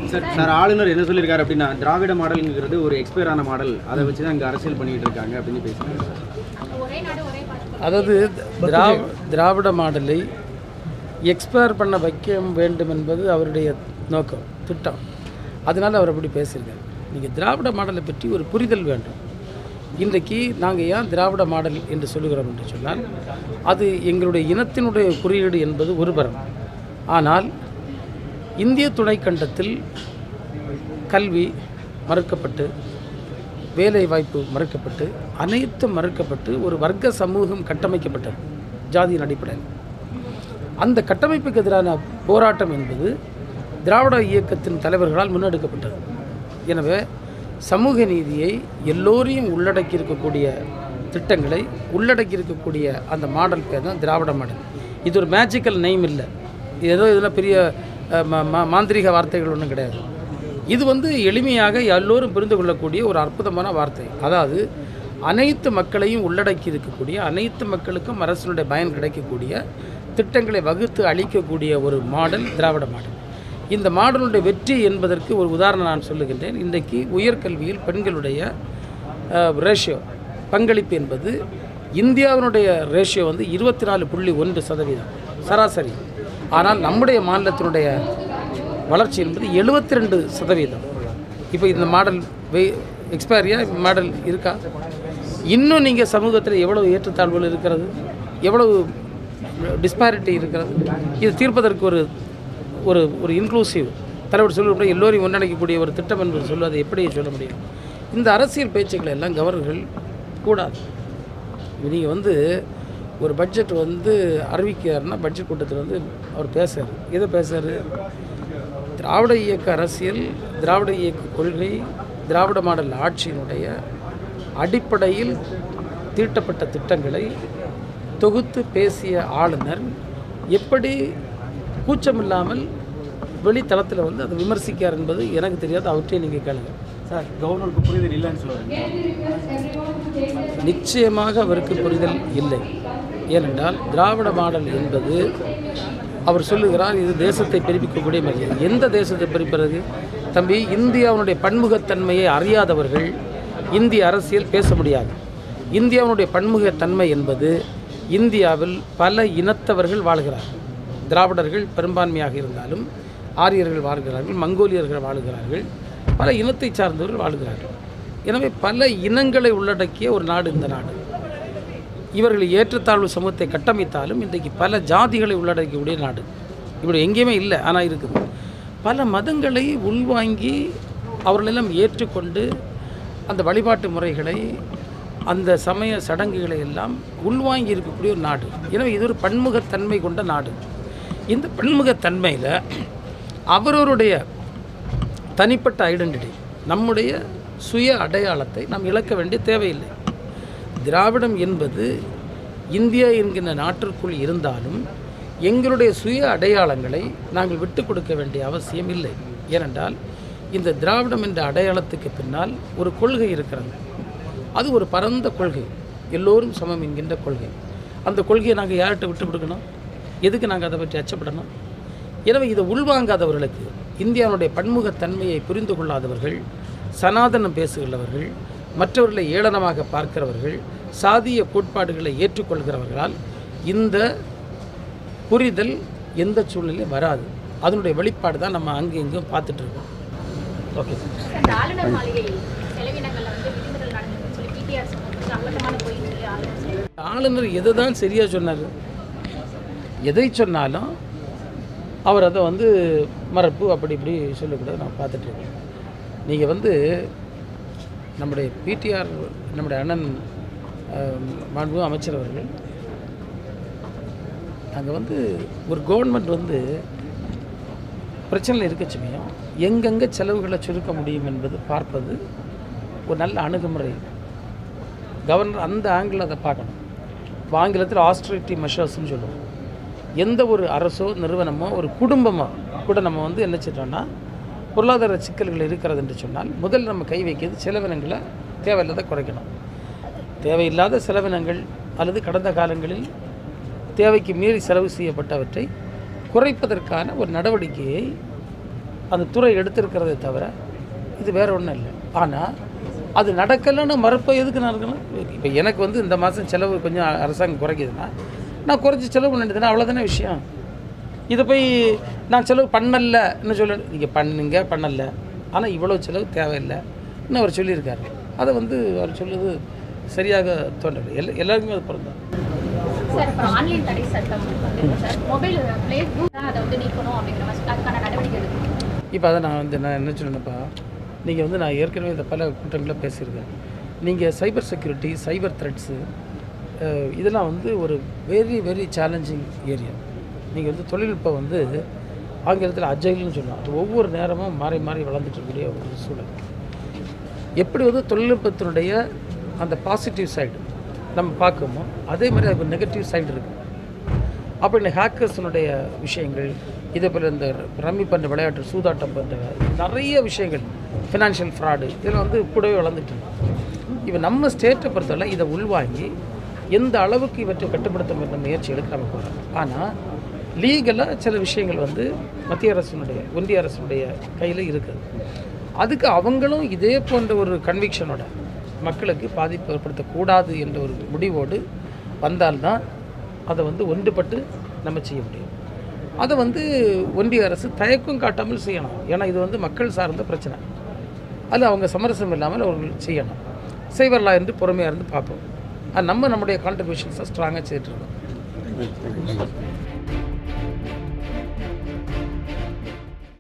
Sir sir ஆளுநர் என்ன சொல்லியிருக்காரு அப்படின்னா திராவிட மாடல்ங்கிறது ஒரு எக்ஸ்பயர் ஆன மாடல் அதை வச்சு தான் இங்கே அரசியல் பண்ணிட்டு இருக்காங்க அப்படின்னு பேசுறாங்க சார் ஒரே நாடு ஒரே பாஸ்போர்ட் அதாவது திராவ திராவிட மாடலை எக்ஸ்பயர் பண்ண வைக்க வேண்டும் என்பது அவருடைய நோக்கம் திட்டம் அதனால் அவர் அப்படி பேசியிருக்காரு நீங்கள் திராவிட மாடலை பற்றி ஒரு புரிதல் வேண்டும் இன்றைக்கு நாங்கள் ஏன் திராவிட மாடல் என்று சொல்லுகிறோம் என்று சொன்னால் அது எங்களுடைய இனத்தினுடைய குறியீடு என்பது ஒருபுறம் ஆனால் இந்திய துணைக்கண்டத்தில் கல்வி மறுக்கப்பட்டு வேலை வாய்ப்பு மறுக்கப்பட்டு அனைத்தும் மறுக்கப்பட்டு ஒரு வர்க்க சமூகம் கட்டமைக்கப்பட்டது ஜாதியின் அடிப்படையில் அந்த கட்டமைப்புக்கு எதிரான போராட்டம் என்பது திராவிட இயக்கத்தின் தலைவர்களால் முன்னெடுக்கப்பட்டது எனவே சமூக நீதியை எல்லோரையும் உள்ளடக்கி இருக்கக்கூடிய திட்டங்களை உள்ளடக்கி இருக்கக்கூடிய அந்த மாடல் பேர் தான் திராவிட மாடல் இது ஒரு மேஜிக்கல் நெய்ம் இல்லை இது ஏதோ இதில் பெரிய அஹ், ம- ம- மாந்திரீக வார்த்தைகள் ஒன்றும் கிடையாது இது வந்து எளிமையாக எல்லோரும் புரிந்து கொள்ளக்கூடிய ஒரு அற்புதமான வார்த்தை அதாவது அனைத்து மக்களையும் உள்ளடக்கி இருக்கக்கூடிய அனைத்து மக்களுக்கும் அரசினுடைய பயன் கிடைக்கக்கூடிய திட்டங்களை வகுத்து அளிக்கக்கூடிய ஒரு மாடல் திராவிட மாடல் இந்த மாடலுடைய வெற்றி என்பதற்கு ஒரு உதாரணம் நான் சொல்லுகின்றேன் இன்றைக்கு உயர்கல்வியில் பெண்களுடைய ரேஷியோ பங்களிப்பு என்பது இந்தியாவினுடைய ரேஷியோ வந்து இருபத்தி நாலு புள்ளி ஒன்று சதவீதம் சராசரி ஆனால் நம்முடைய மாநிலத்தினுடைய வளர்ச்சி என்பது எழுபத்தி ரெண்டு சதவீதம் இப்போ இந்த மாடல் வெய் எக்ஸ்பயரியா மாடல் இருக்கா இன்னும் நீங்கள் சமூகத்தில் எவ்வளவு ஏற்றத்தாழ்வுகள் இருக்கிறது எவ்வளவு டிஸ்பாரிட்டி இருக்கிறது இது தீர்ப்பதற்கு ஒரு ஒரு ஒரு இன்க்ளூசிவ் தலைவர் சொல்லுபடி எல்லோரையும் ஒன்றிணைக்கக்கூடிய ஒரு திட்டம் என்று சொல்வதை எப்படி சொல்ல முடியும் இந்த அரசியல் பேச்சுக்களை எல்லாம் கவர்னர்கள் கூடாது நீங்கள் வந்து ஒரு பட்ஜெட் வந்து அறிவிக்கிறாருன்னா பட்ஜெட் கூட்டத்தில் வந்து அவர் பேசுறாரு எதை பேசுறாரு திராவிட இயக்க அரசியல் திராவிட இயக்க கொள்கை திராவிட மாடல் ஆட்சியினுடைய அடிப்படையில் தீட்டப்பட்ட திட்டங்களை தொகுத்து பேசிய ஆளுநர் எப்படி கூச்சமில்லாமல் வெளித்தளத்தில் வந்து அதை விமர்சிக்கார் என்பது எனக்கு தெரியாது அவற்றை நீங்கள் கேளுங்க சார் கவர்னருக்கு புரிதல் இல்லைன்னு சொல்லுவாங்க நிச்சயமாக அவருக்கு புரிதல் இல்லை ஏனென்றால் திராவிட மாடல் என்பது அவர் சொல்லுகிறார் இது தேசத்தை பிரிப்பிக்கக்கூடிய மரியாதை எந்த தேசத்தை பிரிப்பது தம்பி இந்தியாவுடைய பன்முகத்தன்மையை அறியாதவர்கள் இந்திய அரசியல் பேச முடியாது இந்தியாவுடைய பன்முகத்தன்மை என்பது இந்தியாவில் பல இனத்தவர்கள் வாழ்கிறார்கள் திராவிடர்கள் பெரும்பான்மையாக இருந்தாலும் ஆரியர்கள் வாழ்கிறார்கள் மங்கோலியர்கள் வாழுகிறார்கள் பல இனத்தை சார்ந்தவர்கள் வாழ்கிறார்கள் எனவே பல இனங்களை உள்ளடக்கிய ஒரு நாடு இந்த நாடு இவர்கள் ஏற்றத்தாழ்வு சமூகத்தை கட்டமைத்தாலும் இன்றைக்கு பல ஜாதிகளை உள்ளடக்கக்கூடிய நாடு இப்படி எங்கேயுமே இல்லை ஆனால் இருக்குது பல மதங்களை உள்வாங்கி அவர்களெல்லாம் ஏற்றுக்கொண்டு அந்த வழிபாட்டு முறைகளை அந்த சமய சடங்குகளை எல்லாம் உள்வாங்கி இருக்கக்கூடிய ஒரு நாடு எனவே இது ஒரு பன்முகத்தன்மை கொண்ட நாடு இந்த பன்முகத்தன்மையில் அவரவருடைய தனிப்பட்ட ஐடென்டிட்டி நம்முடைய சுய அடையாளத்தை நாம் இழக்க வேண்டிய தேவையில்லை திராவிடம் என்பது இந்தியா என்கின்ற நாட்டிற்குள் இருந்தாலும் எங்களுடைய சுய அடையாளங்களை நாங்கள் விட்டு கொடுக்க வேண்டிய அவசியம் இல்லை ஏனென்றால் இந்த திராவிடம் என்ற அடையாளத்துக்கு பின்னால் ஒரு கொள்கை இருக்கிறது அது ஒரு பரந்த கொள்கை எல்லோரும் சமம் என்கின்ற கொள்கை அந்த கொள்கையை நாங்கள் யார்கிட்ட விட்டு கொடுக்கணும் எதுக்கு நாங்கள் அதை பற்றி அச்சப்படணும் எனவே இதை உள்வாங்காதவர்களுக்கு இந்தியாவுடைய பன்முகத்தன்மையை புரிந்து கொள்ளாதவர்கள் சனாதனம் பேசுகிறவர்கள் மற்றவர்களை ஏளனமாக பார்க்கிறவர்கள் சாதிய கோட்பாடுகளை ஏற்றுக்கொள்கிறவர்களால் இந்த புரிதல் எந்த சூழ்நிலையும் வராது அதனுடைய வெளிப்பாடு தான் நம்ம அங்கே இங்கும் பார்த்துட்டு இருக்கோம் ஓகே சார் இந்த ஆளுநர் மாளிகையில் செலவினங்கள்ல வந்து விதிமுறைகள் நடந்ததுன்னு சொல்லி பிடிஆர் சொன்னது அபத்தமான பொய் சொல்லி ஆளுநர் சொல்லியிருக்காரு. ஆளுநர் எதை தான் சரியாக சொன்னார் எதை சொன்னாலும் அவர் அதை வந்து மறப்பு அப்படி இப்படி சொல்லக்கூடாது நான் பார்த்துட்டு இருக்கேன் நீங்கள் வந்து நம்முடைய பிடிஆர் நம்முடைய அண்ணன் அஹ், மாண்பு அமைச்சர் அவர்கள் அங்கே வந்து ஒரு கவர்மெண்ட் வந்து பிரச்சனையில் இருக்க சமயம் எங்கெங்கே செலவுகளை சுருக்க முடியும் என்பது பார்ப்பது ஒரு நல்ல அணுகுமுறை கவர்னர் அந்த ஆங்கிள் அதை பார்க்கணும் இப்போ ஆங்கிலத்தில் ஆஸ்ட்ரிட்டி மெஷர்ஸ்னு சொல்லுவோம் எந்த ஒரு அரசோ நிறுவனமோ ஒரு குடும்பமோ கூட நம்ம வந்து என்ன செய்யறோம்னா பொருளாதார சிக்கல்கள் இருக்கிறது என்று சொன்னால் முதல்ல நம்ம கை வைக்கிறது செலவினங்களை தேவையில்லாத குறைக்கணும் தேவையில்லாத செலவினங்கள் அல்லது கடந்த காலங்களில் தேவைக்கு மீறி செலவு செய்யப்பட்டவற்றை குறைப்பதற்கான ஒரு நடவடிக்கையை அந்த துறை எடுத்திருக்கிறதே தவிர இது வேற ஒன்றும் இல்லை ஆனால் அது நடக்கலைன்னு மறுப்ப எதுக்கு நடக்கணும் இப்போ எனக்கு வந்து இந்த மாதம் செலவு கொஞ்சம் அரசாங்கம் குறைக்குதுன்னா நான் குறைச்சி செலவு பண்ணிட்டுதுன்னா அவ்வளோதானே விஷயம் இதை போய் நான் செலவு பண்ணலன்னு சொல்ல நீங்கள் பண்ணுங்க பண்ணல ஆனால் இவ்வளோ செலவு தேவையில்லை இன்னும் அவர் சொல்லியிருக்காரு அதை வந்து அவர் சொல்லுது சரியாக தோன்றலை எல்லா எல்லாருக்குமே அது பிறந்தோம் சார் இப்போ ஆன்லைன் தடை சட்டம் வந்து சார் மொபைல் பிளே தான் அதை வந்து நீக்கணும் அப்படிங்கிற மாதிரி அதுக்கான நடவடிக்கை எடுக்கணும் இப்போ அதை நான் வந்து நான் என்ன சொல்லணும்ப்பா நீங்கள் வந்து நான் ஏற்கனவே இந்த பல கூட்டங்களில் பேசியிருக்கேன் நீங்கள் சைபர் செக்யூரிட்டி சைபர் த்ரெட்ஸு இதெல்லாம் வந்து ஒரு வெரி வெரி சேலஞ்சிங் ஏரியா நீங்கள் வந்து தொழில்நுட்பம் வந்து ஆங்கிலத்தில் அஜைல்னு சொல்லலாம் அது ஒவ்வொரு நேரமும் மாறி மாறி வளர்ந்துட்டு இருக்கக்கூடிய ஒரு சூழல் எப்படி வந்து தொழில்நுட்பத்தினுடைய அந்த பாசிட்டிவ் சைடு நம்ம பார்க்கமோ அதே மாதிரி அதுக்கு நெகட்டிவ் சைடு இருக்குது அப்போ இந்த ஹேக்கர்ஸினுடைய விஷயங்கள் இதே போல் இந்த ரம்மி பண்ணுற விளையாட்டு சூதாட்டம் பண்ணுற நிறைய விஷயங்கள் ஃபினான்ஷியல் ஃப்ராடு இதெல்லாம் வந்து கூடவே வளர்ந்துட்டு இருக்கு இப்போ நம்ம ஸ்டேட்டை பொறுத்தவரை இதை உள்வாங்கி எந்த அளவுக்கு இவற்றை கட்டுப்படுத்த வேண்டிய முயற்சி எடுக்க நம்ம போகிறோம் ஆனால் லீகலாக சில விஷயங்கள் வந்து மத்திய அரசினுடைய ஒன்றிய அரசினுடைய கையில் இருக்குது அதுக்கு அவங்களும் இதே போன்ற ஒரு கன்விக்ஷனோட மக்களுக்கு பாதிப்பு ஏற்படுத்தக்கூடாது என்ற ஒரு முடிவோடு வந்தால்தான் அதை வந்து ஒன்றுபட்டு நம்ம செய்ய முடியும் அதை வந்து ஒன்றிய அரசு தயக்கம் காட்டாமல் செய்யணும் ஏன்னா இது வந்து மக்கள் சார்ந்த பிரச்சனை அதில் அவங்க சமரசம் இல்லாமல் அவர்கள் செய்யணும் செய்வரலாம் என்று பொறுமையாக இருந்து பார்ப்போம் அது நம்ம நம்முடைய கான்ட்ரிபியூஷன்ஸை ஸ்ட்ராங்காக செய்துட்டு இருக்கோம்